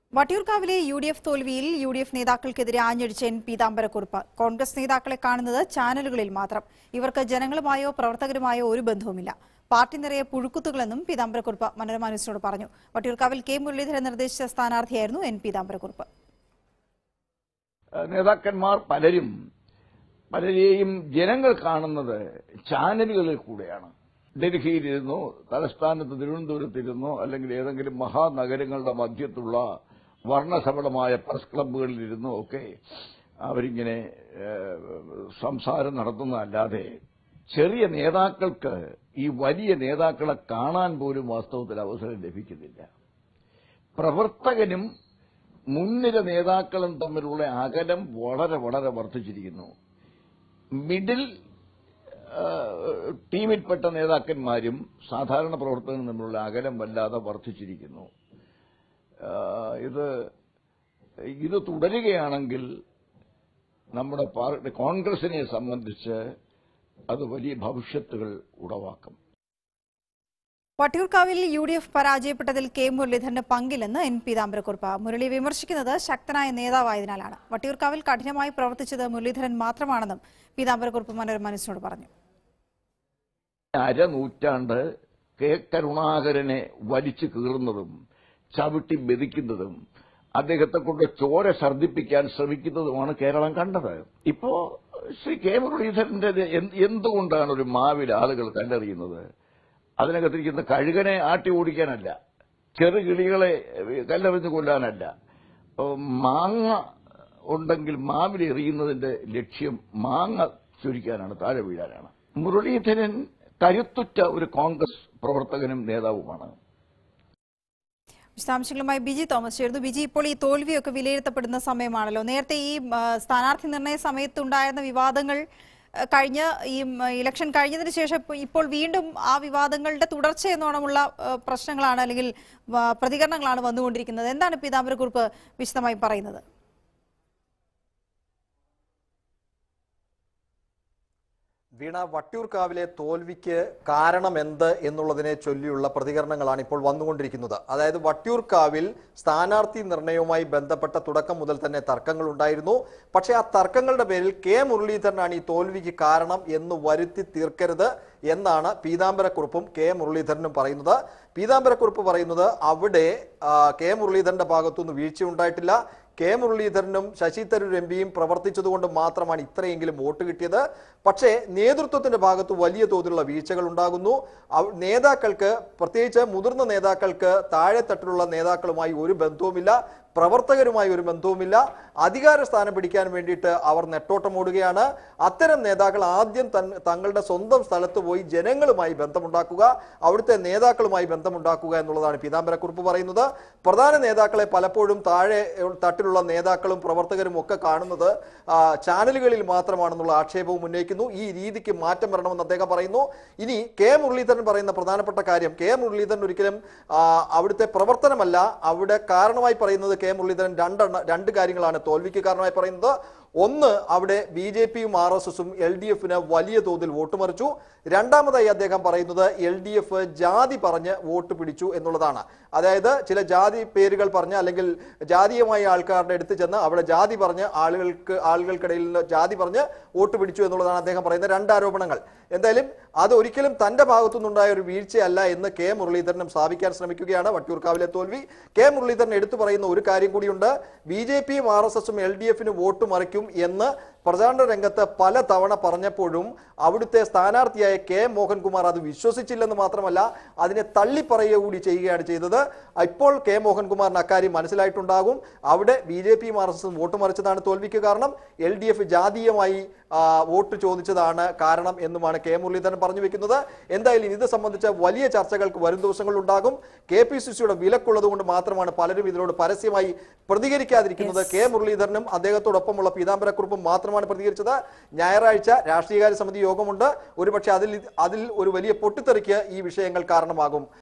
വട്ടിയൂർക്കാവിലെ U D F തോൽവിയിൽ U D F നേതാക്കൾക്കെതിരെ ആഞ്ഞടിച്ച എൻ പീതാംബരക്കുറിപ്പ് കോൺഗ്രസ് നേതാക്കളെ കാണുന്നത് ചാനലുകളിൽ മാത്രം ഇവർക്ക് ജനങ്ങളുമായോ പ്രവർത്തകരുമായോ ഒരു ബന്ധവുമില്ല പാർട്ടി നിറയെ പുഴുക്കുത്തുകളെന്നും പീതാംബരക്കുറിപ്പ് മനോരമ ന്യൂസിനോട് പറഞ്ഞു വട്ടിയൂർക്കാവിൽ കെ മുരളീധരൻ നിർദ്ദേശിച്ച സ്ഥാനാർത്ഥിയായിരുന്നു എൻ പീതാംബരക്കുറിപ്പ് നേതാക്കന്മാർ പലരും പലരെയും ജനങ്ങൾ കാണുന്നത് ചാനലുകളിൽ കൂടെയാണ് ഡൽഹിയിലിരുന്നോ തലസ്ഥാനത്ത് തിരുവനന്തപുരത്തിരുന്നോ അല്ലെങ്കിൽ ഏതെങ്കിലും മഹാനഗരങ്ങളുടെ മധ്യത്തുള്ള വർണ്ണസബളമായ പ്രസ് ക്ലബ്ബുകളിലിരുന്നോ ഒക്കെ അവരിങ്ങനെ ഏഹ്, സംസാരം നടത്തുന്നതല്ലാതെ ചെറിയ നേതാക്കൾക്ക് ഈ വലിയ നേതാക്കളെ കാണാൻ പോലും വാസ്തവത്തിൽ അവസരം ലഭിക്കുന്നില്ല പ്രവർത്തകനും മുൻനിര നേതാക്കളും തമ്മിലുള്ള അകലം വളരെ വളരെ വർദ്ധിച്ചിരിക്കുന്നു മിഡിൽ ആ, ടീമിൽപ്പെട്ട നേതാക്കന്മാരും സാധാരണ പ്രവർത്തകരും തമ്മിലുള്ള അകലം വല്ലാതെ വർദ്ധിച്ചിരിക്കുന്നു ആ, ഇത് ഇത് തുടരുകയാണെങ്കിൽ നമ്മുടെ പാർട്ടി കോൺഗ്രസിനെ സംബന്ധിച്ച് അത് വലിയ ഭവിഷ്യത്തുകൾ ഉളവാക്കും വട്ടിയൂർക്കാവിൽ യു ഡി എഫ് പരാജയപ്പെട്ടതിൽ കെ മുരളീധരന് പങ്കില്ലെന്ന് എൻ പീതാംബരക്കുറിപ്പ് മുരളി വിമർശിക്കുന്നത് ശക്തനായ നേതാവായതിനാലാണ് വട്ടിയൂർക്കാവിൽ കഠിനമായി പ്രവർത്തിച്ചത് മുരളീധരൻ മാത്രമാണെന്നും പീതാംബരക്കുറിപ്പ് മനോരമ ന്യൂസിനോട് പറഞ്ഞു അരനൂറ്റാണ്ട് കെ കരുണാകരനെ വലിച്ചു കീറുന്നതും ചവിട്ടി മെതിക്കുന്നതും അദ്ദേഹത്തെ കൊണ്ട് ചോര ഛർദ്ദിപ്പിക്കാൻ ശ്രമിക്കുന്നതുമാണ് കേരളം കണ്ടത് ഇപ്പോ ശ്രീ കെ മുരളീധരന്റെ എന്ത് എന്തുകൊണ്ടാണ് ഒരു മാവിൽ ആളുകൾ കല്ലെറിയുന്നത് അതിനകത്തിരിക്കുന്ന കഴുകനെ ആട്ടി ഓടിക്കാനല്ല ചെറുകിളികളെ കല്ലെറിഞ്ഞ് കൊല്ലാനല്ല അപ്പോ മാങ്ങ ഉണ്ടെങ്കിൽ മാവിൽ എറിയുന്നതിന്റെ ലക്ഷ്യം മാങ്ങ ചുരുക്കാനാണ് താഴെ വീഴാനാണ് മുരളീധരൻ കരുത്തുറ്റ ഒരു കോൺഗ്രസ് പ്രവർത്തകനും നേതാവുമാണ് വിശദാംശങ്ങളുമായി ബിജി തോമസ് ചേർന്നു ബിജി ഇപ്പോൾ ഈ തോൽവിയൊക്കെ വിലയിരുത്തപ്പെടുന്ന സമയമാണല്ലോ നേരത്തെ ഈ ആ, സ്ഥാനാർത്ഥി നിർണയ സമയത്തുണ്ടായിരുന്ന വിവാദങ്ങൾ ആ, കഴിഞ്ഞ ഈ ഉം, ഇലക്ഷൻ കഴിഞ്ഞതിന് ശേഷം ഇപ്പോ- ഇപ്പോൾ വീണ്ടും ആ വിവാദങ്ങളുടെ തുടർച്ച എന്നോണമുള്ള ആ, പ്രശ്നങ്ങളാണ് അല്ലെങ്കിൽ ആ, പ്രതികരണങ്ങളാണ് വന്നുകൊണ്ടിരിക്കുന്നത് എന്താണ് പീതാംബരക്കുറിപ്പ് വിശദമായി പറയുന്നത് വീണ വട്ടിയൂർക്കാവിലെ തോൽവിക്ക് കാരണം എന്ത് എന്നുള്ളതിനെ ചൊല്ലിയുള്ള പ്രതികരണങ്ങളാണ് ഇപ്പോൾ വന്നുകൊണ്ടിരിക്കുന്നത് അതായത് വട്ടിയൂർക്കാവിൽ സ്ഥാനാർത്ഥി നിർണയവുമായി ബന്ധപ്പെട്ട തുടക്കം മുതൽ തന്നെ തർക്കങ്ങൾ ഉണ്ടായിരുന്നു പക്ഷേ ആ തർക്കങ്ങളുടെ പേരിൽ കെ മുരളീധരനാണ് ഈ തോൽവിക്ക് കാരണം എന്ന് വരുത്തി തീർക്കരുത് എന്നാണ് പീതാംബരക്കുറിപ്പും കെ മുരളീധരനും പറയുന്നത് പീതാംബരക്കുറിപ്പ് പറയുന്നത് അവിടെ ആ, കെ മുരളീധരന്റെ ഭാഗത്തുനിന്ന് വീഴ്ചയുണ്ടായിട്ടില്ല കെ മുരളീധരനും ശശി തരൂർ എം പിയും പ്രവർത്തിച്ചതുകൊണ്ട് മാത്രമാണ് ഇത്രയെങ്കിലും വോട്ട് കിട്ടിയത് പക്ഷേ നേതൃത്വത്തിന്റെ ഭാഗത്ത് വലിയ തോതിലുള്ള വീഴ്ചകൾ ഉണ്ടാകുന്നു അവ- നേതാക്കൾക്ക് പ്രത്യേകിച്ച് മുതിർന്ന നേതാക്കൾക്ക് താഴെത്തട്ടിലുള്ള നേതാക്കളുമായി ഒരു ബന്ധവുമില്ല പ്രവർത്തകരുമായി ഒരു ബന്ധവുമില്ല അധികാര സ്ഥാനം പിടിക്കാൻ വേണ്ടിയിട്ട് അവർ നെട്ടോട്ടമോടുകയാണ് അത്തരം നേതാക്കൾ ആദ്യം തൻ- തങ്ങളുടെ സ്വന്തം സ്ഥലത്ത് പോയി ജനങ്ങളുമായി ബന്ധമുണ്ടാക്കുക അവിടുത്തെ നേതാക്കളുമായി ബന്ധമുണ്ടാക്കുക എന്നുള്ളതാണ് പീതാംബരക്കുറിപ്പ് പറയുന്നത് പ്രധാന നേതാക്കളെ പലപ്പോഴും താഴെ തട്ടിലുള്ള നേതാക്കളും പ്രവർത്തകരും ഒക്കെ കാണുന്നത് ആ, ചാനലുകളിൽ മാത്രമാണെന്നുള്ള ആക്ഷേപവും ഉന്നയിക്കുന്നു ഈ രീതിക്ക് മാറ്റം വരണമെന്ന് അദ്ദേഹം പറയുന്നു ഇനി കെ മുരളീധരൻ പറയുന്ന പ്രധാനപ്പെട്ട കാര്യം കെ മുരളീധരൻ ഒരിക്കലും ആ, അവിടുത്തെ പ്രവർത്തനമല്ല അവിടെ കാരണമായി പറയുന്നത് കെ മുരളീധരൻ രണ്ടെണ്ണ രണ്ട് കാര്യങ്ങളാണ് തോൽവിക്ക് കാരണമായി പറയുന്നത് ഒന്ന് അവിടെ ബി ജെ പിയും ആർ എസ് എസും എൽ ഡി എഫിന് വലിയ തോതിൽ വോട്ട് മറിച്ചു രണ്ടാമതായി അദ്ദേഹം പറയുന്നത് എൽ ഡി എഫ് ജാതി പറഞ്ഞ് വോട്ട് പിടിച്ചു എന്നുള്ളതാണ് അതായത് ചില ജാതി പേരുകൾ പറഞ്ഞ് അല്ലെങ്കിൽ ജാതീയമായ ആൾക്കാരുടെ അടുത്ത് ചെന്ന് അവിടെ ജാതി പറഞ്ഞ് ആളുകൾക്ക് ആളുകൾക്കിടയിൽ നിന്ന് ജാതി പറഞ്ഞ് വോട്ട് പിടിച്ചു എന്നുള്ളതാണ് അദ്ദേഹം പറയുന്ന രണ്ട് ആരോപണങ്ങൾ എന്തായാലും അത് ഒരിക്കലും തന്റെ ഭാഗത്തുനിന്നുണ്ടായ ഒരു വീഴ്ചയല്ല എന്ന് കെ മുരളീധരനും സ്ഥാപിക്കാൻ ശ്രമിക്കുകയാണ് വട്ടിയൂർക്കാവിലെ തോൽവി കെ മുരളീധരൻ എടുത്തു പറയുന്ന ഒരു കാര്യം കൂടിയുണ്ട് ബി ജെ പിയും ആർ എസ് എസും എൽ ഡി എഫിന് വോട്ട് മറിക്കും എന്ന് പ്രചാരണ രംഗത്ത് പല തവണ പറഞ്ഞപ്പോഴും അവിടുത്തെ സ്ഥാനാർത്ഥിയായ കെ മോഹൻകുമാർ അത് വിശ്വസിച്ചില്ലെന്ന് മാത്രമല്ല അതിനെ തള്ളിപ്പറയുക കൂടി ചെയ്യുകയാണ് ചെയ്തത് ഇപ്പോൾ കെ മോഹൻകുമാറിന് അക്കാര്യം മനസ്സിലായിട്ടുണ്ടാകും അവിടെ ബി ജെ പിയും ആർ എസ് എസും വോട്ട് മറിച്ചതാണ് തോൽവിക്ക് കാരണം എൽ ഡി എഫ് ജാതീയമായി ആ, വോട്ട് ചോദിച്ചതാണ് കാരണം എന്നുമാണ് കെ മുരളീധരൻ പറഞ്ഞു വെക്കുന്നത് എന്തായാലും ഇത് സംബന്ധിച്ച വലിയ ചർച്ചകൾക്ക് വരും ദിവസങ്ങളിൽ ഉണ്ടാകും കെ പി സി സിയുടെ വിലക്കുള്ളത് കൊണ്ട് മാത്രമാണ് പലരും ഇതിനോട് പരസ്യമായി പ്രതികരിക്കാതിരിക്കുന്നത് കെ മുരളീധരനും അദ്ദേഹത്തോടൊപ്പമുള്ള പീതാംബരക്കുറിപ്പും മാത്രമാണ് പ്രതികരിച്ചത് ഞായറാഴ്ച രാഷ്ട്രീയകാര്യ സമിതി യോഗമുണ്ട് ഒരുപക്ഷെ അതിൽ അതിൽ ഒരു വലിയ പൊട്ടിത്തെറിക്ക് ഈ വിഷയങ്ങൾ കാരണമാകും